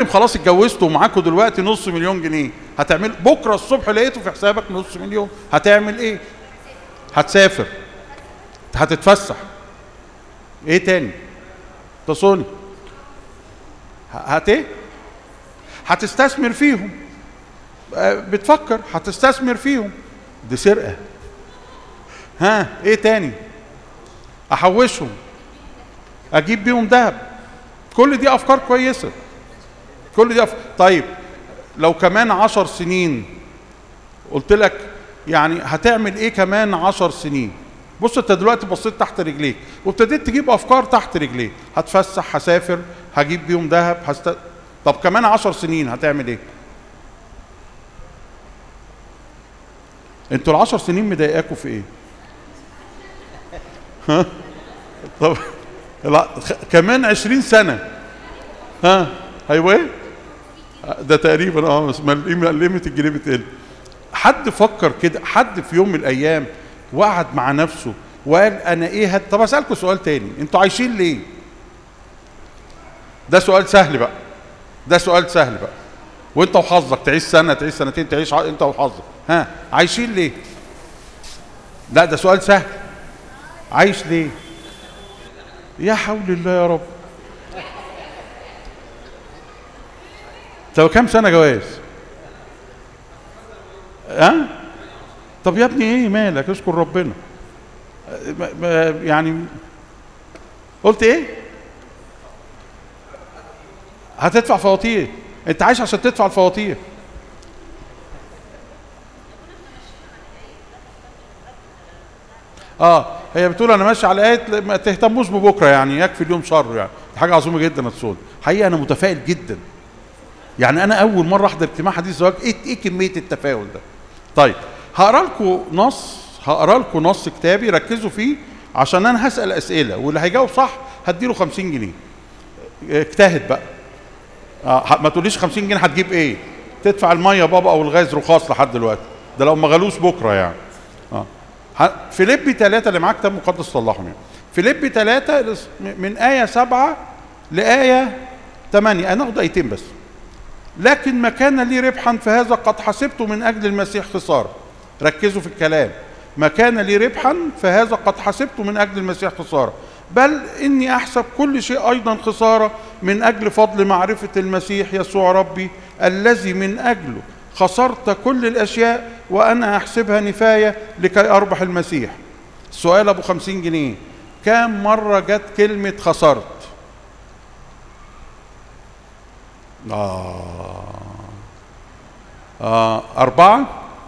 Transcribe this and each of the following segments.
خلاص اتجوزتوا ومعاكوا دلوقتي نص مليون جنيه هتعمل بكره الصبح لقيته في حسابك نص مليون هتعمل ايه هتسافر هتتفسح ايه تاني تصوني هت ايه هتستثمر فيهم آه، بتفكر هتستثمر فيهم دي سرقه ها ايه تاني احوشهم اجيب بيهم ذهب كل دي افكار كويسه كل دي أفكار. طيب لو كمان عشر سنين قلت لك يعني هتعمل ايه كمان عشر سنين بص انت دلوقتي بصيت تحت رجليك وابتديت تجيب افكار تحت رجليك هتفسح هسافر هجيب بيهم ذهب هست... طب كمان عشر سنين هتعمل ايه انتوا العشر سنين مضايقاكوا في ايه ها طب لا خ- كمان عشرين سنة ها ايوه ايه ده تقريبا اه بس ما القيمة قيمة الجنيه بتقل حد فكر كده حد في يوم من الايام وقعد مع نفسه وقال انا ايه هد... طب اسالكم سؤال تاني انتوا عايشين ليه ده سؤال سهل بقى ده سؤال سهل بقى وانت وحظك تعيش سنه تعيش سنتين تعيش ع... انت وحظك ها عايشين ليه لا ده سؤال سهل عايش ليه يا حول الله يا رب طب كام سنه جواز ها طب يا ابني ايه مالك اشكر ربنا ما- ما- يعني قلت ايه هتدفع فواتير انت عايش عشان تدفع الفواتير اه هي بتقول انا ماشي على ايه ما تهتموش ببكره يعني يكفي اليوم شر يعني دي حاجه عظيمه جدا يا تسول حقيقه انا متفائل جدا يعني انا اول مره احضر اجتماع حديث زواج ايه ايه كميه التفاؤل ده طيب هقرا لكم نص هقرا لكم نص كتابي ركزوا فيه عشان انا هسال اسئله واللي هيجاوب صح هديله 50 جنيه اجتهد بقى آه ما تقوليش 50 جنيه هتجيب ايه تدفع الميه بابا او الغاز رخاص لحد دلوقتي ده لو ما غلوش بكره يعني اه ه- فيليبي ثلاثة اللي معاك كتاب مقدس صلحهم يعني فيليبي ثلاثة من آية سبعة لآية ثمانية أنا أخد آيتين بس لكن ما كان لي ربحا فهذا قد حسبته من أجل المسيح خسارة ركزوا في الكلام ما كان لي ربحا فهذا قد حسبته من أجل المسيح خسارة بل إني أحسب كل شيء أيضا خسارة من أجل فضل معرفة المسيح يسوع ربي الذي من أجله خسرت كل الأشياء وأنا أحسبها نفاية لكي أربح المسيح السؤال أبو خمسين جنيه كم مرة جت كلمة خسرت آه. آه. أربعة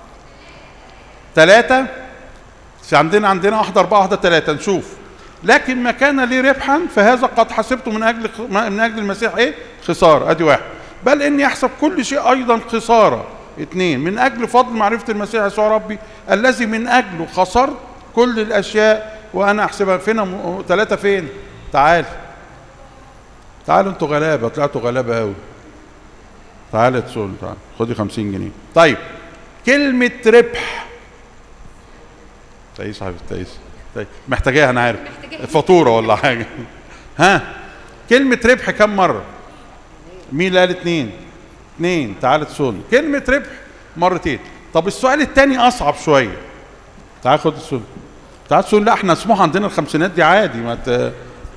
ثلاثة بس عندنا عندنا واحدة أربعة واحدة ثلاثة نشوف لكن ما كان لي ربحا فهذا قد حسبته من أجل من أجل المسيح إيه؟ خسارة أدي واحد بل إني أحسب كل شيء أيضا خسارة اثنين من أجل فضل معرفة المسيح يسوع ربي الذي من أجله خسرت كل الأشياء وأنا أحسبها فين م- ثلاثة فين؟ تعال تعالوا انتوا غلابة طلعتوا غلابة أوي تعالى تسول تعال خدي 50 جنيه طيب كلمة ربح تعيس يا حبيبي تعيس طيب محتاجاها انا عارف محتاجاها. فاتورة ولا حاجة ها كلمة ربح كم مرة؟ مين اللي قال اتنين؟ اتنين تعالى تسول كلمة ربح مرتين طب السؤال التاني أصعب شوية تعال خد السؤال تعال تسول لا احنا مسموح عندنا الخمسينات دي عادي ما ت...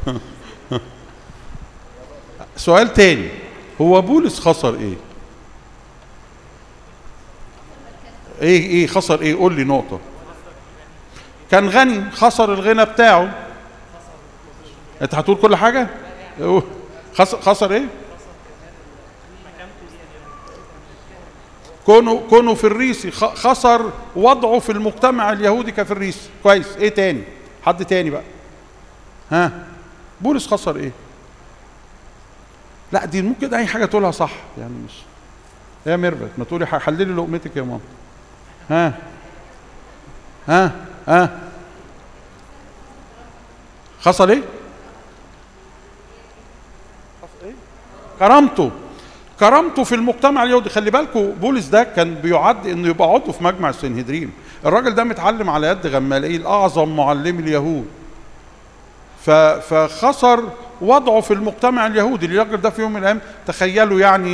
سؤال تاني هو بولس خسر ايه؟ ايه ايه خسر ايه؟ قول لي نقطة. كان غني خسر الغنى بتاعه. انت هتقول كل حاجة؟ قول. خسر خسر ايه؟ كونه كونه فريسي خ- خسر وضعه في المجتمع اليهودي كفريسي كويس ايه تاني حد تاني بقى ها بولس خسر ايه لا دي ممكن اي حاجه تقولها صح يعني مش يا ميرفت ما تقولي ح- حللي لقمتك يا ماما ها ها ها خسر ايه خسر ايه كرامته كرامته في المجتمع اليهودي خلي بالكم بولس ده كان بيعد انه يبقى عضو في مجمع السنهدرين الراجل ده متعلم على يد غماليل اعظم معلم اليهود ف- فخسر وضعه في المجتمع اليهودي الراجل ده في يوم من الايام تخيلوا يعني